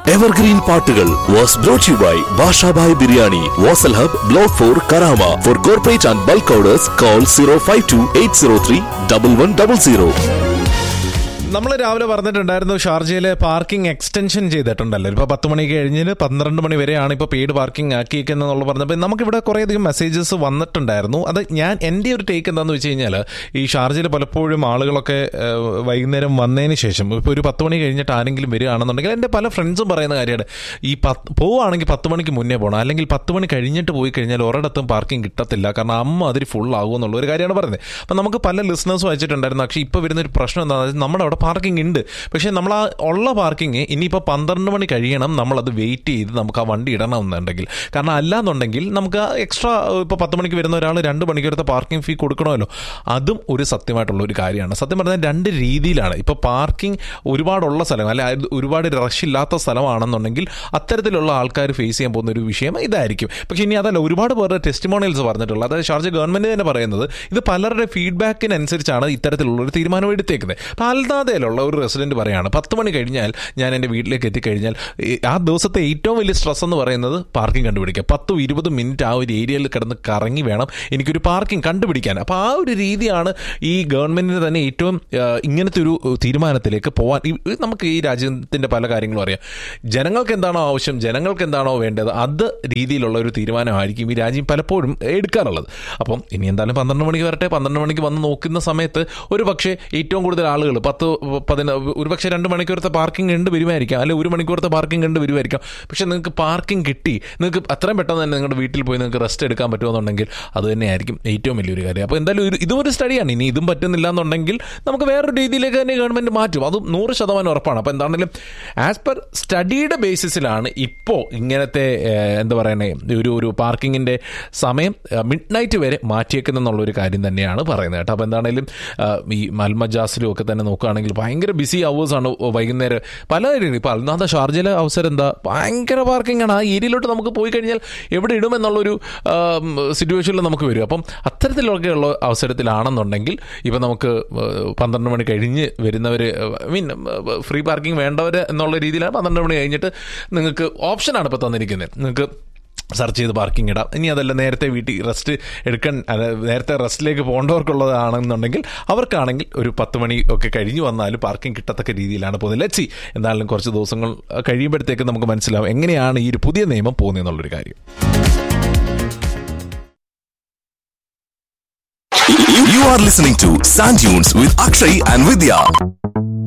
Evergreen പാട്ടുകൾ was brought you by Bashabhai biryani Vasal hub block four Karama for corporate and bulk orders call zero five two eight zero three double one double zero നമ്മൾ രാവിലെ പറഞ്ഞിട്ടുണ്ടായിരുന്നു ഷാർജയിലെ parking extension ചെയ്തിട്ടുണ്ടല്ലോ ഇപ്പോൾ പത്ത് മണിക്ക് കഴിഞ്ഞിട്ട് പന്ത്രണ്ട് മണി വരെയാണ് ഇപ്പോൾ പെയ്ഡ് പാർക്കിംഗ് ആക്കിയിരിക്കുന്നതെന്നുള്ള പറഞ്ഞപ്പോൾ നമുക്കിവിടെ കുറേയധികം മെസ്സേജസ് വന്നിട്ടുണ്ടായിരുന്നു അത് ഞാൻ എൻ്റെ ഒരു ടേക്ക് എന്താണെന്ന് വെച്ച് കഴിഞ്ഞാൽ ഈ ഷാർജയിൽ പലപ്പോഴും ആളുകളൊക്കെ ഏഹ്, വൈകുന്നേരം വന്നതിന് ശേഷം ഇപ്പോൾ ഒരു പത്ത് മണി കഴിഞ്ഞിട്ട് ആരെങ്കിലും വരികയാണെന്നുണ്ടെങ്കിൽ എൻ്റെ പല ഫ്രണ്ട്സും പറയുന്ന കാര്യമാണ് ഈ പത്ത് പോവുകയാണെങ്കിൽ പത്ത് മണിക്ക് മുന്നേ പോകണം അല്ലെങ്കിൽ പത്ത് മണി കഴിഞ്ഞിട്ട് പോയി കഴിഞ്ഞാൽ ഒരിടത്തും പാർക്കിംഗ് കിട്ടത്തില്ല കാരണം അമ്മ അതിൽ ഫുൾ ആകും എന്നുള്ള ഒരു കാര്യമാണ് പറയുന്നത് അപ്പം നമുക്ക് പല ലിസണേഴ്സും അയച്ചിട്ടുണ്ടായിരുന്നു പക്ഷേ ഇപ്പോൾ വരുന്ന ഒരു പ്രശ്നം എന്താണെന്ന് വെച്ചാൽ നമ്മുടെ അവിടെ പാർക്കിംഗ് ഉണ്ട് പക്ഷേ നമ്മൾ ആ ഉള്ള പാർക്കിംഗ് ഇനിയിപ്പോൾ പന്ത്രണ്ട് മണി കഴിയണം നമ്മളത് വെയിറ്റ് ചെയ്ത് നമുക്ക് ആ വണ്ടി ഇടണം എന്നുണ്ടെങ്കിൽ കാരണം അല്ലാന്നുണ്ടെങ്കിൽ നമുക്ക് എക്സ്ട്രാ ഇപ്പോൾ പത്ത് മണിക്ക് വരുന്ന ഒരാൾ രണ്ട് മണിക്കൂരത്തെ പാർക്കിംഗ് ഫീ കൊടുക്കണമല്ലോ അതും ഒരു സത്യമായിട്ടുള്ള ഒരു കാര്യമാണ് സത്യം പറഞ്ഞാൽ രണ്ട് രീതിയിലാണ് ഇപ്പോൾ പാർക്കിംഗ് ഒരുപാടുള്ള സ്ഥലം അല്ലെ അത് ഒരുപാട് റഷ് ഇല്ലാത്ത സ്ഥലമാണെന്നുണ്ടെങ്കിൽ അത്തരത്തിലുള്ള ആൾക്കാർ ഫേസ് ചെയ്യാൻ പോകുന്ന ഒരു വിഷയം ഇതായിരിക്കും പക്ഷേ ഇനി അതല്ല ഒരുപാട് പേരുടെ ടെസ്റ്റിമോണിയൽസ് പറഞ്ഞിട്ടുള്ളത് അതായത് ഷാർജ ഗവൺമെന്റ് തന്നെ പറയുന്നത് ഇത് പലരുടെ ഫീഡ്ബാക്കിനനുസരിച്ചാണ് ഇത്തരത്തിലുള്ള ഒരു തീരുമാനം എടുത്തേക്കുന്നത് അപ്പോൾ അല്ലാതെയുള്ള ഒരു റെസിഡന്റ് പറയാണ് പത്ത് മണി കഴിഞ്ഞാൽ ഞാൻ എൻ്റെ വീട്ടിലേക്ക് എത്തിക്കഴിഞ്ഞാൽ ഈ ആ ദിവസത്തെ ഏറ്റവും വലിയ സ്ട്രെസ് എന്ന് പറയുന്നത് പാർക്കിംഗ് കണ്ടുപിടിക്കുക പത്തും ഇരുപതും മിനിറ്റ് ആ ഒരു ഏരിയയിൽ കിടന്ന് കറങ്ങി വേണം എനിക്കൊരു പാർക്കിംഗ് കണ്ടുപിടിക്കാൻ അപ്പോൾ ആ ഒരു രീതിയാണ് ഈ ഗവൺമെന്റിന് തന്നെ ഏറ്റവും ആ, ഇങ്ങനത്തെ ഒരു തീരുമാനത്തിലേക്ക് പോകാൻ ഈ- ഈ നമുക്ക് ഈ രാജ്യത്തിൻ്റെ പല കാര്യങ്ങളും അറിയാം ജനങ്ങൾക്ക് എന്താണോ ആവശ്യം ജനങ്ങൾക്ക് എന്താണോ വേണ്ടത് അത് രീതിയിലുള്ള ഒരു തീരുമാനമായിരിക്കും ഈ രാജ്യം പലപ്പോഴും എടുക്കാറുള്ളത് അപ്പം ഇനി എന്തായാലും പന്ത്രണ്ട് മണിക്ക് വരട്ടെ പന്ത്രണ്ട് മണിക്ക് വന്ന് നോക്കുന്ന സമയത്ത് ഒരു പക്ഷേ ഏറ്റവും കൂടുതൽ ആളുകൾ പത്ത് പതിന ഒരു പക്ഷേ രണ്ട് മണിക്കൂറത്തെ പാർക്കിംഗ് ഉണ്ട് വരുമായിരിക്കാം അല്ലെങ്കിൽ ഒരു മണിക്കൂറത്തെ പാർക്കിംഗ് ഉണ്ട് വരുമായിരിക്കാം പക്ഷേ നിങ്ങൾക്ക് പാർക്കിംഗ് കിട്ടി നിങ്ങൾക്ക് അത്രയും പെട്ടെന്ന് തന്നെ നിങ്ങളുടെ വീട്ടിൽ പോയി നിങ്ങൾക്ക് റെസ്റ്റ് എടുക്കാൻ പറ്റുമെന്നുണ്ടെങ്കിൽ അത് തന്നെയായിരിക്കും ഏറ്റവും വലിയൊരു കാര്യം അപ്പോൾ എന്തായാലും ഒരു- ഇതും ഒരു സ്റ്റഡിയാണ് ഇനി ഇതും പറ്റുന്നില്ല എന്നുണ്ടെങ്കിൽ നമുക്ക് വേറൊരു രീതിയിലേക്ക് തന്നെ ഗവൺമെന്റ് മാറ്റും അതും നൂറ് ശതമാനം ഉറപ്പാണ് അപ്പോൾ എന്താണെങ്കിലും ആസ് പെർ സ്റ്റഡിയുടെ ബേസിസിലാണ് ഇപ്പോൾ ഇങ്ങനത്തെ ഏഹ്, എന്താ പറയണേ ഒരു ഒരു പാർക്കിങ്ങിൻ്റെ സമയം മിഡ് നൈറ്റ് വരെ മാറ്റിയേക്കുന്നുള്ള ഒരു കാര്യം തന്നെയാണ് പറയുന്നത് കേട്ടോ അപ്പോൾ എന്താണെങ്കിലും ഏഹ്, ഈ മൽമജാസിലും ഒക്കെ തന്നെ നോക്കുകയാണെങ്കിൽ ഭയങ്കര ബിസി അവേഴ്സാണ് വൈകുന്നേരം പല കാര്യങ്ങളും ഇപ്പോൾ അൽനാഥ ഷാർജയിലെ അവസരം എന്താ ഭയങ്കര പാർക്കിംഗ് ആണ് ആ ഏരിയയിലോട്ട് നമുക്ക് പോയി കഴിഞ്ഞാൽ എവിടെ ഇടും എന്നുള്ളൊരു സിറ്റുവേഷനിൽ നമുക്ക് വരും അപ്പം അത്തരത്തിലൊക്കെയുള്ള അവസരത്തിലാണെന്നുണ്ടെങ്കിൽ ഇപ്പം നമുക്ക് ഏഹ്, പന്ത്രണ്ട് മണി കഴിഞ്ഞ് വരുന്നവർ മീൻ ഫ്രീ പാർക്കിംഗ് വേണ്ടവർ എന്നുള്ള രീതിയിലാണ് പന്ത്രണ്ട് മണി കഴിഞ്ഞിട്ട് നിങ്ങൾക്ക് ഓപ്ഷനാണ് ഇപ്പോൾ തന്നിരിക്കുന്നത് നിങ്ങൾക്ക് സെർച്ച് ചെയ്ത് പാർക്കിംഗ് ഇടാം ഇനി അതല്ല നേരത്തെ വീട്ടിൽ റെസ്റ്റ് എടുക്കാൻ അല്ല, നേരത്തെ റെസ്റ്റിലേക്ക് പോകേണ്ടവർക്കുള്ളതാണെന്നുണ്ടെങ്കിൽ അവർക്കാണെങ്കിൽ ഒരു പത്ത് മണി ഒക്കെ കഴിഞ്ഞ് വന്നാലും പാർക്കിംഗ് കിട്ടത്തക്ക രീതിയിലാണ് പോകുന്നത് ലെറ്റ്സി എന്തായാലും കുറച്ച് ദിവസങ്ങൾ കഴിയുമ്പോഴത്തേക്ക് നമുക്ക് മനസ്സിലാവും എങ്ങനെയാണ് ഈ ഒരു പുതിയ നിയമം പോകുന്നതെന്നുള്ളൊരു കാര്യം You are listening to Sand Dunes with Akshay and Vidya.